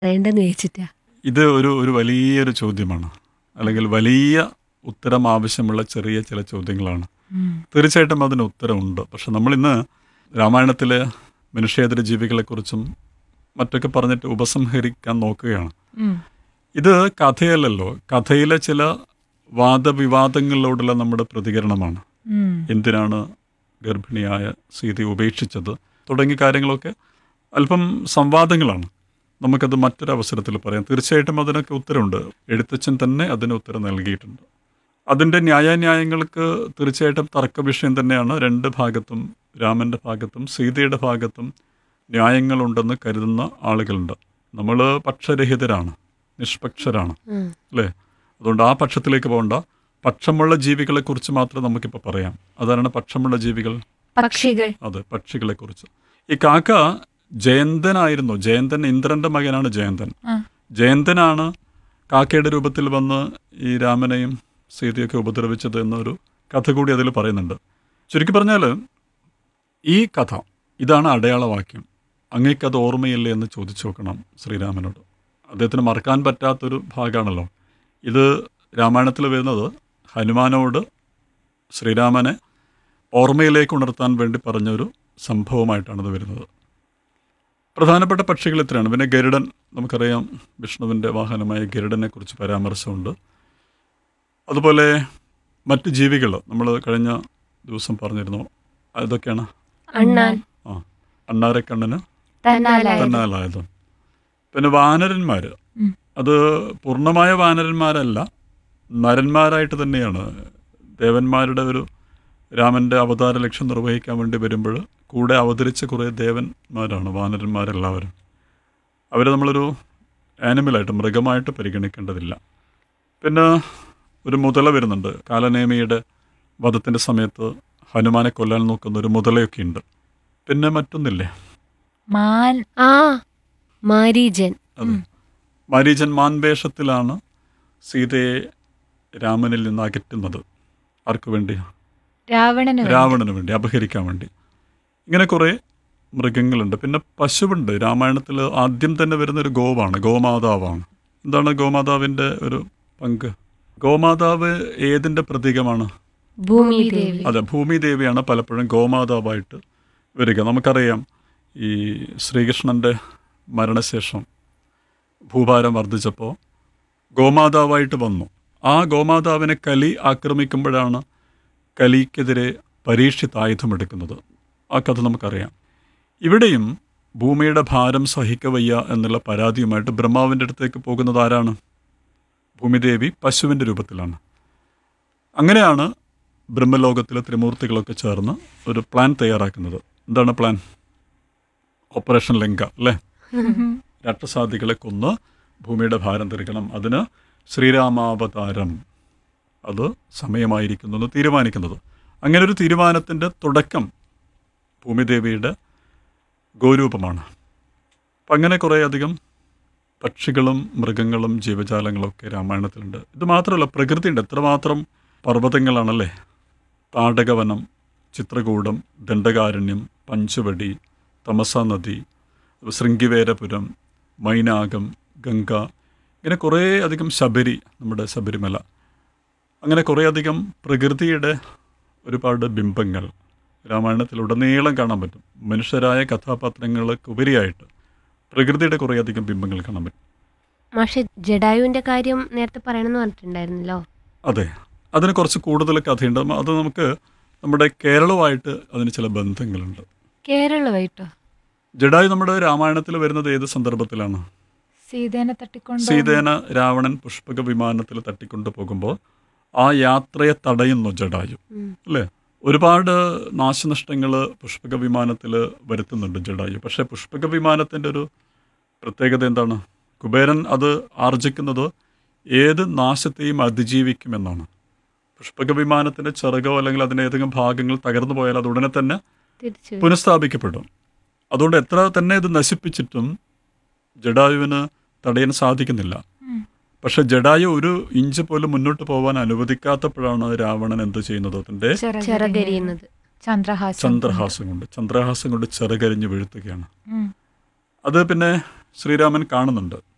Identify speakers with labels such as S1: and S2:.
S1: പറയണ്ടെന്ന് ചോദിച്ചിട്ടാ
S2: ഇത് ഒരു ഒരു വലിയൊരു ചോദ്യമാണ് അല്ലെങ്കിൽ വലിയ ഉത്തരം ആവശ്യമുള്ള ചെറിയ ചില ചോദ്യങ്ങളാണ് തീർച്ചയായിട്ടും അതിന് ഉത്തരമുണ്ട് പക്ഷെ നമ്മളിന്ന് രാമായണത്തിലെ മനുഷ്യേതര ജീവികളെക്കുറിച്ചും മറ്റൊക്കെ പറഞ്ഞിട്ട് ഉപസംഹരിക്കാൻ നോക്കുകയാണ് ഇത് കഥയല്ലല്ലോ കഥയിലെ ചില വാദവിവാദങ്ങളിലോടുള്ള നമ്മുടെ പ്രതികരണമാണ് എന്തിനാണ് ഗർഭിണിയായ സീതയെ ഉപേക്ഷിച്ചത് തുടങ്ങിയ കാര്യങ്ങളൊക്കെ അല്പം സംവാദങ്ങളാണ് നമുക്കത് മറ്റൊരു അവസരത്തിൽ പറയാം തീർച്ചയായിട്ടും അതിനൊക്കെ ഉത്തരവുണ്ട് എഴുത്തച്ഛൻ തന്നെ അതിന് ഉത്തരം നൽകിയിട്ടുണ്ട് അതിൻ്റെ ന്യായാന്യായങ്ങൾക്ക് തീർച്ചയായിട്ടും തർക്ക വിഷയം തന്നെയാണ് രണ്ട് ഭാഗത്തും രാമൻ്റെ ഭാഗത്തും സീതയുടെ ഭാഗത്തും ന്യായങ്ങളുണ്ടെന്ന് കരുതുന്ന ആളുകളുണ്ട് നമ്മൾ പക്ഷരഹിതരാണ് നിഷ്പക്ഷരാണ് അല്ലേ അതുകൊണ്ട് ആ പക്ഷത്തിലേക്ക് പോകണ്ട പക്ഷമുള്ള ജീവികളെക്കുറിച്ച് മാത്രം നമുക്കിപ്പോൾ പറയാം അതാണ് പക്ഷമുള്ള ജീവികൾ
S1: പക്ഷികൾ
S2: അതെ പക്ഷികളെക്കുറിച്ച് ഈ കാക്ക ജയന്തനായിരുന്നു ജയന്തൻ ഇന്ദ്രന്റെ മകനാണ് ജയന്തൻ ജയന്തനാണ് കാക്കയുടെ രൂപത്തിൽ വന്ന് ഈ രാമനെയും സീതയൊക്കെ ഉപദ്രവിച്ചത് എന്നൊരു കഥ കൂടി അതിൽ പറയുന്നുണ്ട് ചുരുക്കി പറഞ്ഞാൽ ഈ കഥ ഇതാണ് അടയാളവാക്യം അങ്ങേക്കത് ഓർമ്മയില്ലേ എന്ന് ചോദിച്ചു നോക്കണം ശ്രീരാമനോട് അദ്ദേഹത്തിന് മറക്കാൻ പറ്റാത്തൊരു ഭാഗമാണല്ലോ ഇത് രാമായണത്തിൽ വരുന്നത് ഹനുമാനോട് ശ്രീരാമനെ ഓർമ്മയിലേക്ക് ഉണർത്താൻ വേണ്ടി പറഞ്ഞൊരു സംഭവമായിട്ടാണ് ഇത് വരുന്നത് പ്രധാനപ്പെട്ട പക്ഷികൾ ഇത്രയാണ് പിന്നെ ഗരുഡൻ നമുക്കറിയാം വിഷ്ണുവിൻ്റെ വാഹനമായ ഗരുഡനെ കുറിച്ച് പരാമർശമുണ്ട് അതുപോലെ മറ്റ് ജീവികൾ നമ്മൾ കഴിഞ്ഞ ദിവസം പറഞ്ഞിരുന്നു അതൊക്കെയാണ്
S1: അണ്ണാൻ
S2: ആ അണ്ണാരക്കണ്ണന്
S1: തന്നാലായത്
S2: തന്നാലായതും പിന്നെ വാനരന്മാർ അത് പൂർണ്ണമായ വാനരന്മാരല്ല നരന്മാരായിട്ട് തന്നെയാണ് ദേവന്മാരുടെ ഒരു രാമൻ്റെ അവതാര ലക്ഷ്യം നിർവഹിക്കാൻ വേണ്ടി വരുമ്പോൾ കൂടെ അവതരിച്ച കുറേ ദേവന്മാരാണ് വാനരന്മാരെല്ലാവരും അവരെ നമ്മളൊരു ആനിമലായിട്ട് മൃഗമായിട്ട് പരിഗണിക്കേണ്ടതില്ല പിന്നെ ഒരു മുതല വരുന്നുണ്ട് കാലനേമിയുടെ വധത്തിൻ്റെ സമയത്ത് ഹനുമാനെ കൊല്ലാൻ നോക്കുന്ന ഒരു മുതലയൊക്കെ ഉണ്ട് പിന്നെ മറ്റൊന്നില്ലേ
S3: മാൻ
S1: ആ മാരീജൻ
S2: അതെ മാരീചൻ മാൻവേഷത്തിലാണ് സീതയെ രാമനിൽ നിന്ന് അകറ്റുന്നത് ആർക്ക് വേണ്ടി
S3: രാവണന് വേണ്ടി.
S2: രാവണന് വേണ്ടി അപഹരിക്കാൻ വേണ്ടി ഇങ്ങനെ കുറേ മൃഗങ്ങളുണ്ട് പിന്നെ പശുവുണ്ട് രാമായണത്തിൽ ആദ്യം തന്നെ വരുന്ന ഒരു ഗോവാണ് ഗോമാതാവാണ് എന്താണ് ഗോമാതാവിൻ്റെ ഒരു പങ്ക് ഗോമാതാവ് ഏതിൻ്റെ പ്രതീകമാണ്
S1: ഭൂമി ദേവി
S2: അതെ ഭൂമിദേവിയാണ് പലപ്പോഴും ഗോമാതാവായിട്ട് വരിക നമുക്കറിയാം ഈ ശ്രീകൃഷ്ണൻ്റെ മരണശേഷം ഭൂഭാരം വർദ്ധിച്ചപ്പോൾ ഗോമാതാവായിട്ട് വന്നു ആ ഗോമാതാവിനെ കലി ആക്രമിക്കുമ്പോഴാണ് കലിക്കെതിരെ പരീക്ഷിത്ത് ആയുധമെടുക്കുന്നത് ആ കഥ നമുക്കറിയാം ഇവിടെയും ഭൂമിയുടെ ഭാരം സഹിക്കവയ്യ എന്നുള്ള പരാതിയുമായിട്ട് ബ്രഹ്മാവിൻ്റെ അടുത്തേക്ക് പോകുന്നത് ആരാണ് ഭൂമിദേവി പശുവിൻ്റെ രൂപത്തിലാണ് അങ്ങനെയാണ് ബ്രഹ്മലോകത്തിലെ ത്രിമൂർത്തികളൊക്കെ ചേർന്ന് ഒരു പ്ലാൻ തയ്യാറാക്കുന്നത് എന്താണ് പ്ലാൻ ഓപ്പറേഷൻ ലങ്ക അല്ലേ രാക്ഷസാദികളെ കൊന്ന് ഭൂമിയുടെ ഭാരം തീർക്കണം അതിന് ശ്രീരാമാവതാരം അത് സമയമായിരിക്കുന്നു എന്ന് തീരുമാനിക്കുന്നത് അങ്ങനെ ഒരു തീരുമാനത്തിൻ്റെ തുടക്കം ഭൂമിദേവിയുടെ ഗോരൂപമാണ് അപ്പം അങ്ങനെ കുറേയധികം പക്ഷികളും മൃഗങ്ങളും ജീവജാലങ്ങളൊക്കെ രാമായണത്തിലുണ്ട് ഇത് മാത്രമല്ല പ്രകൃതിയുണ്ട് എത്രമാത്രം പർവ്വതങ്ങളാണല്ലേ താടകവനം ചിത്രകൂടം ദണ്ഡകാരണ്യം പഞ്ചവടി തമസ നദി ശൃംഗിവേരപുരം മൈനാകം ഗംഗ ഇങ്ങനെ കുറേ അധികം ശബരി നമ്മുടെ ശബരിമല അങ്ങനെ കുറേയധികം പ്രകൃതിയുടെ ഒരുപാട് ബിംബങ്ങൾ രാമായണത്തിൽ ഉടനീളം കാണാൻ പറ്റും മനുഷ്യരായ കഥാപാത്രങ്ങൾക്ക് ഉപരിയായിട്ട് പ്രകൃതിയുടെ കുറേയധികം ബിംബങ്ങൾ കാണാൻ പറ്റും
S1: പക്ഷെ ജഡായുവിന്റെ കാര്യം നേരത്തെ പറയണമെന്ന് പറഞ്ഞിട്ടുണ്ടായിരുന്നല്ലോ
S2: അതെ അതിന് കുറച്ച് കൂടുതൽ കഥയുണ്ട് അത് നമുക്ക് നമ്മുടെ കേരളവുമായിട്ട് അതിന് ചില ബന്ധങ്ങളുണ്ട്
S3: കേരളമായിട്ടോ
S2: ജഡായു നമ്മുടെ രാമായണത്തിൽ വരുന്നത് ഏത് സന്ദർഭത്തിലാണ്
S3: സീതേനെ തട്ടിക്കൊണ്ട്
S2: സീതേന രാവണൻ പുഷ്പക വിമാനത്തിൽ തട്ടിക്കൊണ്ടു പോകുമ്പോൾ ആ യാത്രയെ തടയുന്നു ജഡായു
S1: ഉം.
S2: അല്ലേ ഒരുപാട് നാശനഷ്ടങ്ങൾ പുഷ്പക വിമാനത്തിൽ വരുത്തുന്നുണ്ട് ജഡായു പക്ഷേ പുഷ്പക വിമാനത്തിൻ്റെ ഒരു പ്രത്യേകത എന്താണ് കുബേരൻ അത് ആർജിക്കുന്നത് ഏത് നാശത്തെയും അതിജീവിക്കുമെന്നാണ് പുഷ്പക വിമാനത്തിൻ്റെ ചിറകോ അല്ലെങ്കിൽ അതിൻ്റെ ഏതെങ്കിലും ഭാഗങ്ങൾ തകർന്നു പോയാൽ അത് ഉടനെ തന്നെ
S1: തിരിച്ചു
S2: പുനഃസ്ഥാപിക്കപ്പെടും അതുകൊണ്ട് എത്ര തന്നെ ഇത് നശിപ്പിച്ചിട്ടും ജഡായുവിന് തടയാൻ സാധിക്കുന്നില്ല പക്ഷെ ജഡായു ഒരു ഇഞ്ച് പോലും മുന്നോട്ട് പോകാൻ അനുവദിക്കാത്തപ്പോഴാണ് രാവണൻ എന്ത് ചെയ്യുന്നത് അതിൻ്റെ
S3: ചിറകരിഞ്ഞ്
S1: ചിറകരിയുന്നത്
S3: ചന്ദ്രഹാസം
S2: ചന്ദ്രഹാസം കൊണ്ട് ചന്ദ്രഹാസം കൊണ്ട് ചിറകരിഞ്ഞ് വീഴ്ത്തുകയാണ്
S3: ഉം.
S2: അത് പിന്നെ ശ്രീരാമൻ കാണുന്നുണ്ട്